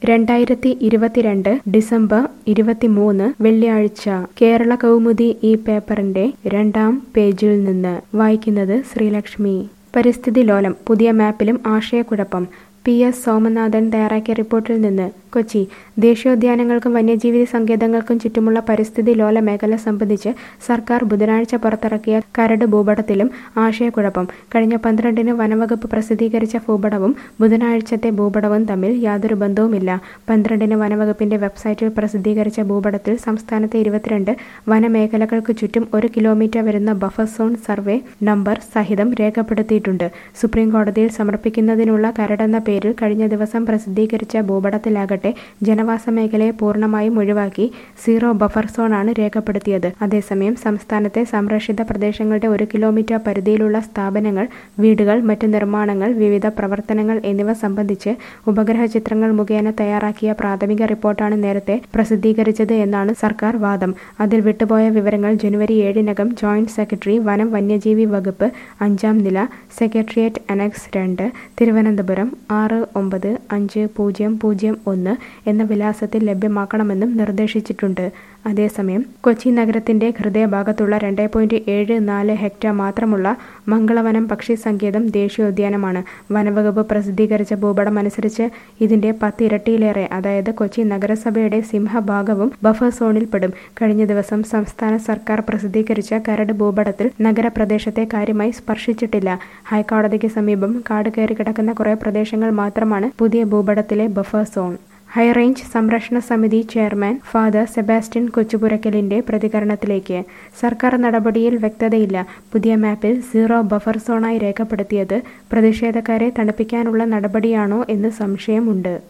രണ്ടായിരത്തി ഇരുപത്തിരണ്ട് ഡിസംബർ ഇരുപത്തിമൂന്ന് വെള്ളിയാഴ്ച കേരള കൗമുദി ഈ പേപ്പറിന്റെ രണ്ടാം പേജിൽ നിന്ന് വായിക്കുന്നത് ശ്രീലക്ഷ്മി പരിസ്ഥിതി ലോലം പുതിയ മാപ്പിലും ആശയക്കുഴപ്പം പി എസ് സോമനാഥൻ തയ്യാറാക്കിയ റിപ്പോർട്ടിൽ നിന്ന് കൊച്ചി ദേശീയോദ്യാനങ്ങൾക്കും വന്യജീവി സങ്കേതങ്ങൾക്കും ചുറ്റുമുള്ള പരിസ്ഥിതി ലോല മേഖല സംബന്ധിച്ച് സർക്കാർ ബുധനാഴ്ച പുറത്തിറക്കിയ കരട് ഭൂപടത്തിലും ആശയക്കുഴപ്പം കഴിഞ്ഞ പന്ത്രണ്ടിന് വനവകുപ്പ് പ്രസിദ്ധീകരിച്ച ഭൂപടവും ബുധനാഴ്ചത്തെ ഭൂപടവും തമ്മിൽ യാതൊരു ബന്ധവുമില്ല പന്ത്രണ്ടിന് വനവകുപ്പിന്റെ വെബ്സൈറ്റിൽ പ്രസിദ്ധീകരിച്ച ഭൂപടത്തിൽ സംസ്ഥാനത്തെ ഇരുപത്തിരണ്ട് വനമേഖലകൾക്ക് ചുറ്റും ഒരു കിലോമീറ്റർ വരുന്ന ബഫർ സോൺ സർവേ നമ്പർ സഹിതം രേഖപ്പെടുത്തിയിട്ടുണ്ട് സുപ്രീം കോടതിയിൽ സമർപ്പിക്കുന്നതിനുള്ള കരടെന്ന പേരിൽ കഴിഞ്ഞ ദിവസം പ്രസിദ്ധീകരിച്ച ഭൂപടത്തിലാകട്ടെ ജനവാസ മേഖലയെ പൂർണ്ണമായും ഒഴിവാക്കി സീറോ ബഫർ സോണാണ് രേഖപ്പെടുത്തിയത് അതേസമയം സംസ്ഥാനത്തെ സംരക്ഷിത പ്രദേശങ്ങളുടെ ഒരു കിലോമീറ്റർ പരിധിയിലുള്ള സ്ഥാപനങ്ങൾ വീടുകൾ മറ്റു നിർമ്മാണങ്ങൾ വിവിധ പ്രവർത്തനങ്ങൾ എന്നിവ സംബന്ധിച്ച് ഉപഗ്രഹ ചിത്രങ്ങൾ മുഖേന തയ്യാറാക്കിയ പ്രാഥമിക റിപ്പോർട്ടാണ് നേരത്തെ പ്രസിദ്ധീകരിച്ചത് എന്നാണ് സർക്കാർ വാദം അതിൽ വിട്ടുപോയ വിവരങ്ങൾ ജനുവരി ഏഴിനകം ജോയിന്റ് സെക്രട്ടറി വനം വന്യജീവി വകുപ്പ് അഞ്ചാം നില സെക്രട്ടേറിയറ്റ് അനക്സ് രണ്ട് തിരുവനന്തപുരം ആറ് ഒമ്പത് അഞ്ച് പൂജ്യം പൂജ്യം ഒന്ന് എന്ന വിലാസത്തിൽ ലഭ്യമാക്കണമെന്നും നിർദ്ദേശിച്ചിട്ടുണ്ട് അതേസമയം കൊച്ചി നഗരത്തിന്റെ ഹൃദയഭാഗത്തുള്ള രണ്ട് പോയിന്റ് ഏഴ് നാല് ഹെക്ടർ മാത്രമുള്ള മംഗളവനം പക്ഷി സങ്കേതം ദേശീയോദ്യാനമാണ് വനവകുപ്പ് പ്രസിദ്ധീകരിച്ച ഭൂപടം അനുസരിച്ച് ഇതിന്റെ പത്തിരട്ടിയിലേറെ അതായത് കൊച്ചി നഗരസഭയുടെ സിംഹഭാഗവും ബഫർ സോണിൽപ്പെടും കഴിഞ്ഞ ദിവസം സംസ്ഥാന സർക്കാർ പ്രസിദ്ധീകരിച്ച കരട് ഭൂപടത്തിൽ നഗരപ്രദേശത്തെ കാര്യമായി സ്പർശിച്ചിട്ടില്ല ഹൈക്കോടതിക്ക് സമീപം കാട് കയറി കിടക്കുന്ന കുറേ പ്രദേശങ്ങൾ മാത്രമാണ് പുതിയ ഭൂപടത്തിലെ ബഫർ സോൺ ഹൈറേഞ്ച് സംരക്ഷണ സമിതി ചെയർമാൻ ഫാദർ സെബാസ്റ്റ്യൻ കൊച്ചുപുരക്കലിന്റെ പ്രതികരണത്തിലേക്ക് സർക്കാർ നടപടിയിൽ വ്യക്തതയില്ല പുതിയ മാപ്പിൽ സീറോ ബഫർ സോണായി രേഖപ്പെടുത്തിയത് പ്രതിഷേധക്കാരെ തണുപ്പിക്കാനുള്ള നടപടിയാണോ എന്ന് സംശയമുണ്ട്